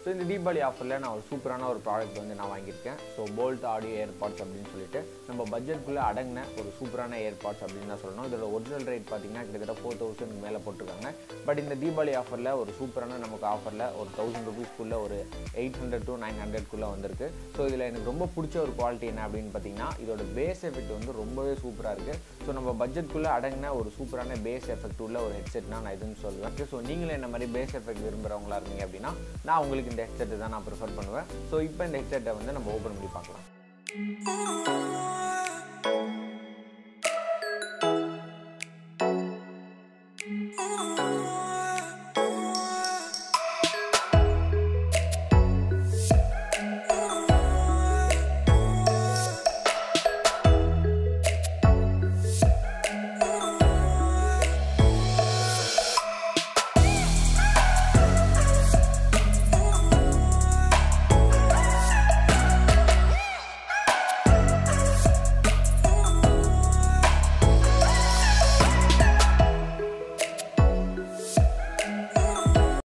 so இந்த தீபாவளி ஆஃபரில் நான் ஒரு சூப்பரான ஒரு ப்ராடக்ட் வந்து நான் வாங்கியிருக்கேன் ஸோ போல்ட் ஆடியோ ஏர்பாட்ஸ் அப்படின்னு சொல்லிட்டு நம்ம பட்ஜெட்குள்ளே அடங்கின ஒரு சூப்பரான ஏர்பாட்ஸ் அப்படின்னு தான் சொல்லணும் இதோட ஒரிஜினல் ரேட் பார்த்தீங்கன்னா கிட்டத்தட்ட ஃபோர் தௌசண்ட் மேலே போட்டிருக்காங்க பட் இந்த தீபாவளி ஆஃபரில் ஒரு சூப்பரான நமக்கு ஆஃபரில் ஒரு தௌசண்ட் ருபீஸ்க்குள்ளே ஒரு எயிட் ஹண்ட்ரட் டு நைன் ஹண்ட்ரட்குள்ளே வந்திருக்கு ஸோ இதில் எனக்கு ரொம்ப பிடிச்ச ஒரு குவாலிட்டி என்ன அப்படின்னு பார்த்தீங்கன்னா இதோட பேஸ் எஃபெக்ட் வந்து ரொம்பவே சூப்பராக இருக்குது ஸோ நம்ம பட்ஜெட்குள்ளே அடங்கின ஒரு சூப்பரான பேஸ் எஃபெக்ட் உள்ள ஒரு ஹெட்செட்னா நான் இதுன்னு சொல்லுவேன் ஸோ நீங்களும் என்ன மாதிரி பேஸ் எஃபெக்ட் விரும்புகிறவங்களா இருந்தீங்க அப்படின்னா நான் உங்களுக்கு இந்த ஹெட்செட்டை தான் நான் ப்ரிஃபர் பண்ணுவேன் ஸோ இப்போ இந்த ஹெட்செட்டை வந்து நம்ம ஓப்பன் பண்ணி பார்க்கலாம்